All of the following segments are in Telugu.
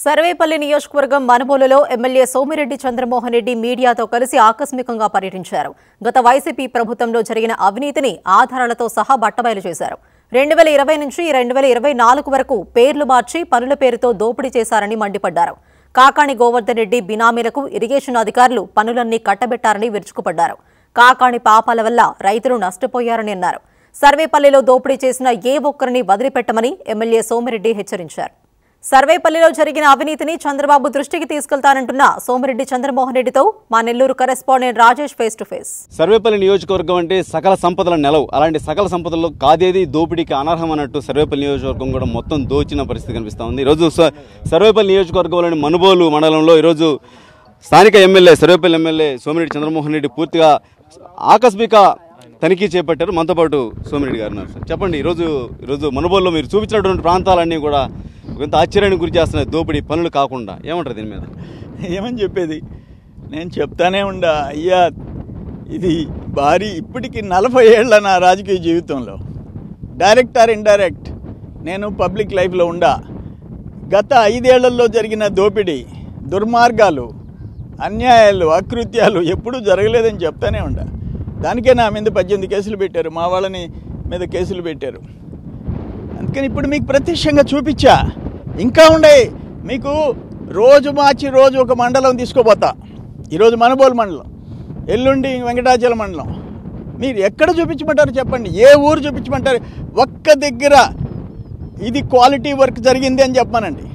సర్వేపల్లి నియోజకవర్గం మనుబోలులో ఎమ్మెల్యే సోమిరెడ్డి చంద్రమోహన్ రెడ్డి మీడియాతో కలిసి ఆకస్మికంగా పర్యటించారు గత వైసీపీ ప్రభుత్వంలో జరిగిన అవినీతిని ఆధారాలతో సహా బట్టబయలు చేశారు రెండు వేల ఇరవై నుంచి రెండు వేల ఇరవై నాలుగు వరకు పేర్లు మార్చి పనుల పేరుతో దోపిడీ చేశారని మండిపడ్డారు కాకాణి గోవర్ధన్ రెడ్డి బినామీలకు ఇరిగేషన్ అధికారులు పనులన్నీ కట్టబెట్టారని విరుచుకుపడ్డారు కాకాణి పాపాల వల్ల రైతులు నష్టపోయారని అన్నారు సర్వేపల్లిలో దోపిడీ చేసిన ఏ ఒక్కరిని వదిలిపెట్టమని ఎమ్మెల్యే సోమిరెడ్డి హెచ్చరించారు సర్వేపల్లిలో జరిగిన అవినీతిని చంద్రబాబు దృష్టికి తీసుకెళ్తానంటున్న సోమిరెడ్డి చంద్రమోహన్ రెడ్డితో మా Nellore correspondent Rajesh face to face Sarvepalli నియోజకవర్గం అంటే సకల సంపదల నెలవు అలాంటి సకల సంపదల్లో కాదేది దోపిడీకి అనర్హం అన్నట్టు సర్వేపల్లి నియోజకవర్గం కూడా మొత్తం దోచిన పరిస్థితి కనిపిస్తూ ఉంది ఈరోజు స- సర్వేపల్లి నియోజకవర్గంలోని మనుబోలు మండలంలో ఈరోజు స్థానిక ఎమ్మెల్యే సర్వేపల్లి ఎమ్మెల్యే సోమిరెడ్డి చంద్రమోహన్ రెడ్డి పూర్తిగా ఆకస్మిక తనిఖీ చేపట్టారు మనతో పాటు సోమిరెడ్డి గారు ఉన్నారు సార్ చెప్పండి ఈరోజు ఈరోజు మనుబోలులో మీరు చూపించినటువంటి ప్రాంతాలన్నీ కూడా కొంత ఆశ్చర్యానికి గురి చేస్తున్నాయి దోపిడీ పనులు కాకుండా ఏమంటారు దీని మీద ఏమని చెప్పేది నేను చెప్తానే ఉండా అయ్యా ఇది భారీ ఇప్పటికి నలభై ఏళ్ళ నా రాజకీయ జీవితంలో డైరెక్ట్ ఆర్ ఇండైరెక్ట్ నేను పబ్లిక్ లైఫ్లో ఉండా గత ఐదేళ్లలో జరిగిన దోపిడీ దుర్మార్గాలు అన్యాయాలు అకృత్యాలు ఎప్పుడూ జరగలేదని చెప్తానే ఉండా దానికే నా మీద పద్దెనిమిది కేసులు పెట్టారు మా వాళ్ళని మీద కేసులు పెట్టారు అందుకని ఇప్పుడు మీకు ప్రత్యక్షంగా చూపించా ఇంకా ఉండే మీకు రోజు మార్చి రోజు ఒక మండలం తీసుకోపోతా ఈరోజు మనబోలు మండలం ఎల్లుండి వెంకటాచల మండలం మీరు ఎక్కడ చూపించమంటారు చెప్పండి ఏ ఊరు చూపించమంటారు ఒక్క దగ్గర ఇది క్వాలిటీ వర్క్ జరిగింది అని చెప్పానండి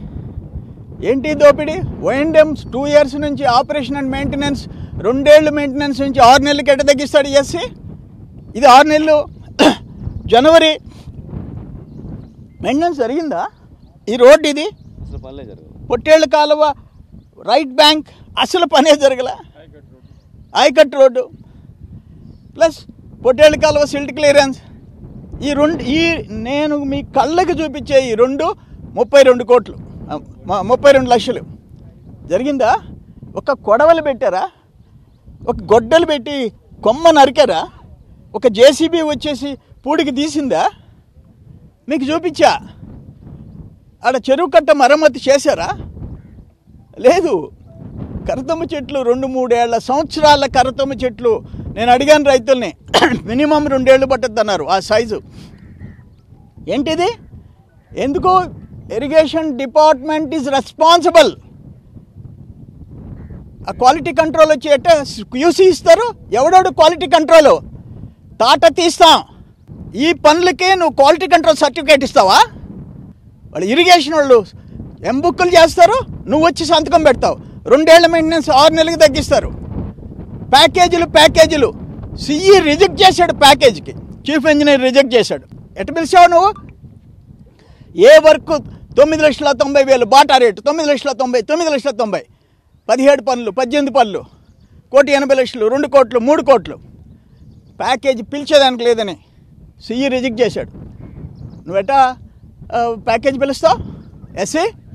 ఏంటి దోపిడి ఓఎండెమ్స్ టూ ఇయర్స్ నుంచి ఆపరేషన్ అండ్ మెయింటెనెన్స్ రెండేళ్ళు మెయింటెనెన్స్ నుంచి ఆరు నెలలకి ఎట్ట తగ్గిస్తాడు ఎస్సీ ఇది ఆరు నెలలు జనవరి మెయింటెనెన్స్ జరిగిందా ఈ రోడ్ ఇది అసలు పనులే జరగదు పొట్టేళ్ళ కాలువ రైట్ బ్యాంక్ అసలు పనే జరగల ఆయకట్ రోడ్డు ప్లస్ పొట్టేళ్ళ కాలువ సిల్ట్ క్లియరెన్స్ ఈ రెండు ఈ నేను మీ కళ్ళకి చూపించే ఈ రెండు ముప్పై రెండు కోట్లు ఆ, మ- ముప్పై రెండు లక్షలు జరిగిందా ఒక కొడవలు పెట్టారా ఒక గొడ్డలు పెట్టి కొమ్మ నరికారా ఒక జేసీబీ వచ్చేసి పూడికి తీసిందా మీకు చూపించా ఆడ చెరువు కట్ట మరమ్మతి చేశారా లేదు కరతమ్మ చెట్లు రెండు మూడేళ్ల సంవత్సరాల కరతమ్మ చెట్లు నేను అడిగాను రైతుల్ని మినిమం రెండేళ్ళు పట్టద్దు అన్నారు ఆ సైజు ఏంటిది ఎందుకు ఇరిగేషన్ డిపార్ట్మెంట్ ఈజ్ రెస్పాన్సిబుల్ ఆ క్వాలిటీ కంట్రోల్ వచ్చి ఎట్ట క్యూసీ ఇస్తారు ఎవడోడు క్వాలిటీ కంట్రోల్ తాట తీస్తాం ఈ పనులకే నువ్వు క్వాలిటీ కంట్రోల్ సర్టిఫికేట్ ఇస్తావా వాళ్ళు ఇరిగేషన్ వాళ్ళు ఎంబుక్కులు చేస్తారు నువ్వు వచ్చి సంతకం పెడతావు రెండేళ్ల మెయింటెనెన్స్ ఆరు నెలలకు తగ్గిస్తారు ప్యాకేజీలు ప్యాకేజీలు సిఈ రిజెక్ట్ చేశాడు ప్యాకేజీకి చీఫ్ ఇంజనీర్ రిజెక్ట్ చేశాడు ఎట్ట పిలిచావు నువ్వు ఏ వర్క్ తొమ్మిది లక్షల తొంభై వేలు బాటా రేటు తొమ్మిది లక్షల తొంభై తొమ్మిది లక్షల తొంభై పదిహేడు పనులు పద్దెనిమిది పనులు కోటి ఎనభై లక్షలు రెండు కోట్లు మూడు కోట్లు ప్యాకేజీ పిలిచేదానికి లేదని సిఈ రిజెక్ట్ చేశాడు నువ్వెట్టా ఆ, ప్యాకేజ్ పిలుస్తావు ఎస్సీ